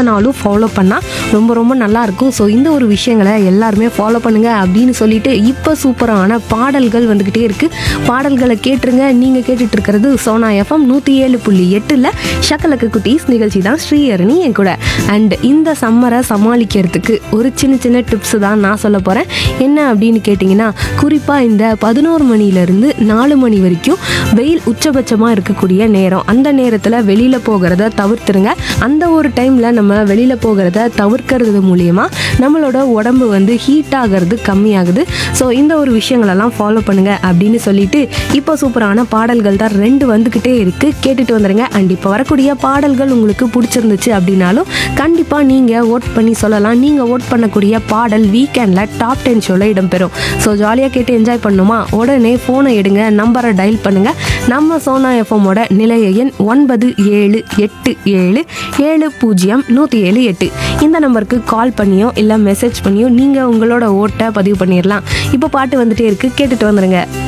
அடுத்த நாளும் ஃபாலோ பண்ணால் ரொம்ப ரொம்ப நல்லா இருக்கும் ஸோ இந்த ஒரு விஷயங்களை எல்லாருமே ஃபாலோ பண்ணுங்க அப்படின்னு சொல்லிட்டு இப்போ சூப்பரான பாடல்கள் வந்துக்கிட்டே இருக்கு பாடல்களை கேட்டுருங்க நீங்கள் கேட்டுட்டு இருக்கிறது சோனா எஃப்எம் நூற்றி ஏழு புள்ளி எட்டில் ஷக்கலக்கு குட்டீஸ் நிகழ்ச்சி தான் ஸ்ரீஹரணி என் கூட அண்ட் இந்த சம்மரை சமாளிக்கிறதுக்கு ஒரு சின்ன சின்ன டிப்ஸ் தான் நான் சொல்ல போகிறேன் என்ன அப்படின்னு கேட்டிங்கன்னா குறிப்பாக இந்த பதினோரு மணிலேருந்து நாலு மணி வரைக்கும் வெயில் உச்சபட்சமாக இருக்கக்கூடிய நேரம் அந்த நேரத்தில் வெளியில் போகிறத தவிர்த்துருங்க அந்த ஒரு டைமில் நம்ம வெளியில் போகிறத தவிர்க்கிறது மூலியமாக நம்மளோட உடம்பு வந்து ஹீட் ஆகிறது கம்மியாகுது ஸோ இந்த ஒரு விஷயங்களெல்லாம் ஃபாலோ பண்ணுங்க அப்படின்னு சொல்லிட்டு இப்போ சூப்பரான பாடல்கள் தான் ரெண்டு வந்துக்கிட்டே இருக்குது கேட்டுட்டு வந்துடுங்க அண்ட் இப்போ வரக்கூடிய பாடல்கள் உங்களுக்கு பிடிச்சிருந்துச்சு அப்படின்னாலும் கண்டிப்பாக நீங்கள் ஓட் பண்ணி சொல்லலாம் நீங்கள் ஓட் பண்ணக்கூடிய பாடல் வீக்கெண்டில் டாப் டென் ஷோவில் இடம்பெறும் ஸோ ஜாலியாக கேட்டு என்ஜாய் பண்ணுமா உடனே ஃபோனை எடுங்க நம்பரை டயல் பண்ணுங்கள் நம்ம சோனா எஃப்எம்மோட நிலைய எண் ஒன்பது ஏழு எட்டு ஏழு ஏழு பூஜ்ஜியம் நூற்றி ஏழு எட்டு இந்த நம்பருக்கு கால் பண்ணியோ இல்லை மெசேஜ் பண்ணியோ நீங்கள் உங்களோட ஓட்டை பதிவு பண்ணிடலாம் இப்போ பாட்டு வந்துட்டே இருக்கு கேட்டுட்டு வந்துடுங்க